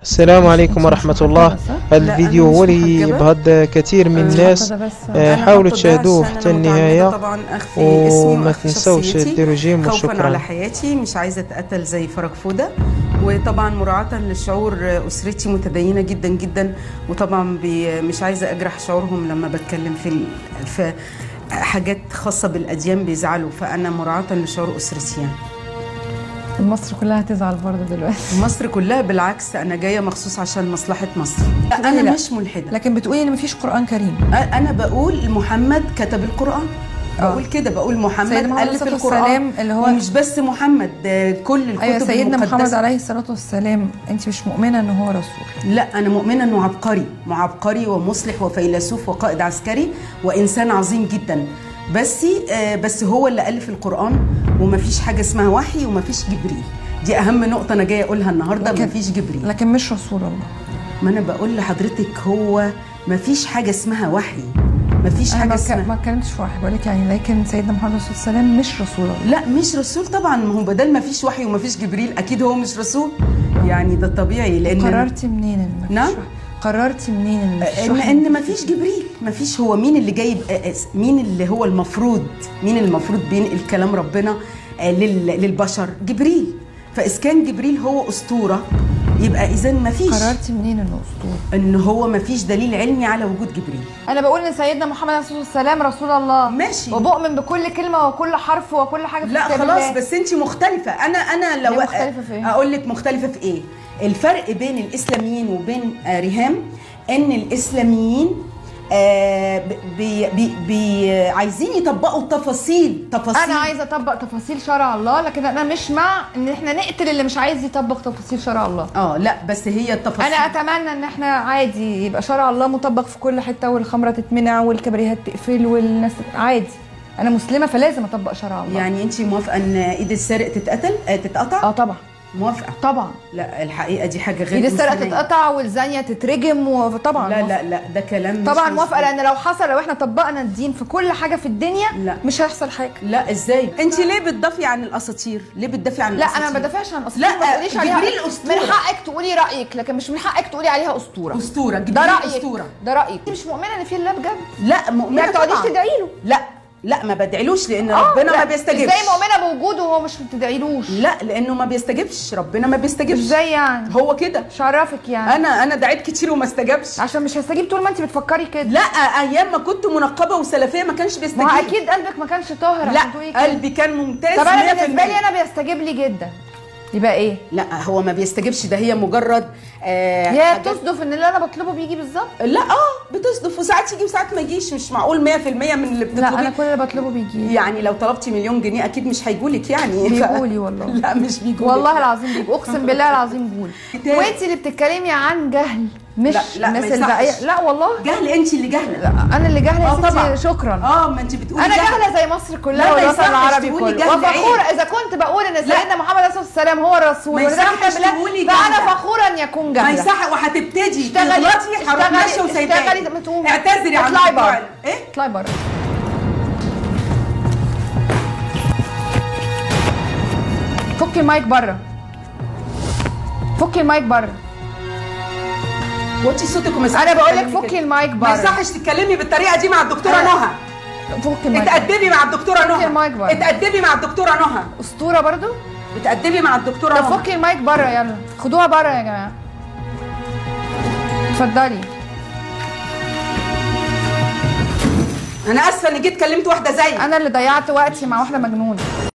السلام عليكم ورحمة الله الفيديو أنا مش هو اللي محجبة. بهذا كثير من الناس آه، أنا حاولوا هاخد تشاهدوه ده عشان حتى أنا متعمدة النهاية طبعا اخفي اسمي وما واخفي تنسوش شخصيتي تديروا جيم خوفا وشكرا على حياتي مش عايزه اتقتل زي فرج فوده وطبعا مراعاه لشعور اسرتي متدينه جدا جدا وطبعا بي مش عايزه اجرح شعورهم لما بتكلم في ال- في حاجات خاصه بالاديان بيزعلوا فانا مراعاه لشعور اسرتي يعني مصر كلها هتزعل برضه دلوقتي مصر كلها بالعكس انا جايه مخصوص عشان مصلحه مصر لا انا لا. مش ملحده لكن بتقولي ان مفيش قران كريم انا بقول محمد كتب القران آه. بقول كده بقول محمد سيدنا محمد الف عليه الصلاة القران والسلام اللي هو- ومش بس محمد ده كل الكتب ايوه سيدنا محمد المقدسة. عليه الصلاه والسلام انت مش مؤمنه ان هو رسول لا انا مؤمنه انه عبقري معبقري ومصلح وفيلسوف وقائد عسكري وانسان عظيم جدا بس آه بس هو اللي الف القران ومفيش حاجه اسمها وحي ومفيش جبريل دي اهم نقطه انا جايه اقولها النهارده لكن- مفيش جبريل لكن مش رسول الله ما انا بقول لحضرتك هو مفيش حاجه اسمها وحي مفيش انا حاجه ما ك- اسمها ما اتكلمتش في وحي بقول لك يعني لكن سيدنا محمد عليه الصلاه والسلام مش رسول الله لا مش رسول طبعا ما هو بدل ما فيش وحي وما فيش جبريل اكيد هو مش رسول يعني ده طبيعي لان قررتي منين ان مفيش نعم؟ وحي؟ قررتي منين ان مفيش ان وحي؟ ان ما فيش جبريل ما فيش هو مين اللي جايب آه، آه، مين اللي هو المفروض مين المفروض بينقل كلام ربنا آه، لل- للبشر جبريل فاذا كان جبريل هو اسطوره يبقى اذا ما فيش قررتي منين انه اسطوره ان هو ما فيش دليل علمي على وجود جبريل انا بقول ان سيدنا محمد عليه الصلاه والسلام رسول الله ماشي. وبؤمن بكل كلمه وكل حرف وكل حاجه في لا كتاب خلاص الله. بس انت مختلفه انا انا لو ليه مختلفة في ايه؟ اقول لك مختلفه في ايه الفرق بين الاسلاميين وبين آه، ريهام ان الاسلاميين آه بي بي بي عايزين يطبقوا تفاصيل تفاصيل انا عايزه اطبق تفاصيل شرع الله لكن انا مش مع ان احنا نقتل اللي مش عايز يطبق تفاصيل شرع الله اه لا بس هي التفاصيل انا اتمنى ان احنا عادي يبقى شرع الله مطبق في كل حته والخمره تتمنع والكبريهات تقفل والناس عادي انا مسلمه فلازم اطبق شرع الله يعني انت موافقه ان ايد السارق تتقتل آه تتقطع اه طبعا موافقه طبعا لا الحقيقه دي حاجه غير ايد السرقه إنسانية. تتقطع والزانيه تترجم وطبعا لا موافقة. لا لا ده كلام مش طبعا موافقه مظبوط. لان لو حصل لو احنا طبقنا الدين في كل حاجه في الدنيا لا. مش هيحصل حاجه لا ازاي انت ليه بتدافعي عن الاساطير ليه بتدافعي عن لا الاساطير انا ما بدافعش عن اسطوره لا، ما تقوليش عليها جبريل أسطورة. من حقك تقولي رايك لكن مش من حقك تقولي عليها اسطوره اسطوره ده جبريل رايك اسطوره ده رايك مش مؤمنه ان في الله بجد لا مؤمنه ما بتقعديش طبعاً. تدعي له لا لا ما بدعيلوش لان آه، ربنا لا. ما بيستجيبش ازاي مؤمنه بوجوده وهو مش بتدعيلوش لا لانه ما بيستجيبش ربنا ما بيستجيبش ازاي يعني هو كده مش عرفك يعني انا انا دعيت كتير وما استجابش عشان مش هستجيب طول ما انت بتفكري كده لا ايام ما كنت منقبه وسلفيه ما كانش بيستجيب ما هو اكيد قلبك ما كانش طاهر لا عشان تقولي كده قلبي كان ممتاز طب انا 100%. بالنسبه لي انا بيستجيب لي جدا يبقى ايه لا هو ما بيستجيبش ده هي مجرد آه هي حاجات- تصدف ان اللي انا بطلبه بيجي بالظبط لا اه بتصدف وساعات يجي وساعات ما يجيش مش معقول 100% من اللي بتطلبيه لا انا كل اللي بطلبه بيجي يعني لو طلبتي مليون جنيه اكيد مش هيجولك يعني بيجولي والله. لا مش بيجولك والله العظيم بيجي اقسم بالله العظيم بقول تاني. وانت اللي بتتكلمي عن جهل مش لا، لا، ما الناس يصحش. الباقيه لا والله جهل انت اللي جهله لا انا اللي جاهله اه يا طبعا ستي شكرا اه ما انت بتقولي انا جهل. جاهله زي مصر لا، كلها ما والوطن يصحش العربي تقولي كله جهل وفخوره عيب. اذا كنت بقول ان لا. سيدنا محمد عليه الصلاه والسلام هو الرسول ما وده يصحش كتاب الله، تقولي فانا جهلة. فخوره ان يكون ما جاهله يصح وهتبتدي اشتغلي- تغلطي هروح اشتغلي- ماشيه وسايباكي اشتغلي ما تقومي. اعتذري عن اطلعي الموضوع بره. ال- ايه اطلعي بره فكي المايك بره فكي المايك بره وطي صوتك وما انا بقول لك تتكلمي فكي كده. المايك ما بره يصحش تتكلمي بالطريقه دي مع الدكتوره أنا- نهى فكي المايك بره. اتأدبي مع الدكتوره المايك نهى بره. اتأدبي مع الدكتوره نهى اسطوره برضو اتأدبي مع الدكتوره طب نهى فكي المايك بره يلا خدوها بره يا جماعه اتفضلي انا اسفه اني جيت كلمت واحده زيك انا اللي ضيعت وقتي مع واحده مجنونه